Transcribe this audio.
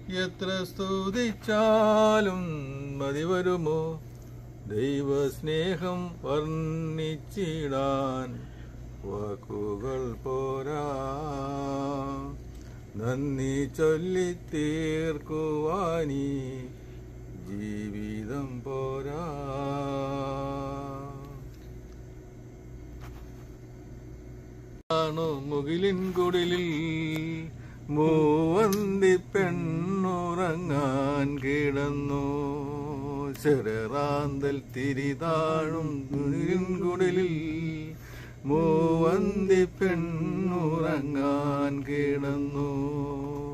എത്ര സ്തുതിച്ചാലും മതി വരുമോ ദൈവസ്നേഹം വർണ്ണിച്ചിടാൻ വാക്കുകൾ പോരാ നന്ദി ചൊല്ലി തീർക്കുവാനീ ജീവിതം പോരാ ആണു മുകിലിൻ കുടിലിൽ മൂവന്തി പെണ്ണുറങ്ങാൻ കിടന്നു ചെറുറാന്തൽ തിരിതാഴും മുകിലിൻ കുടിലിൽ മൂവന്തി പെണ്ണുറങ്ങാൻ കിടന്നു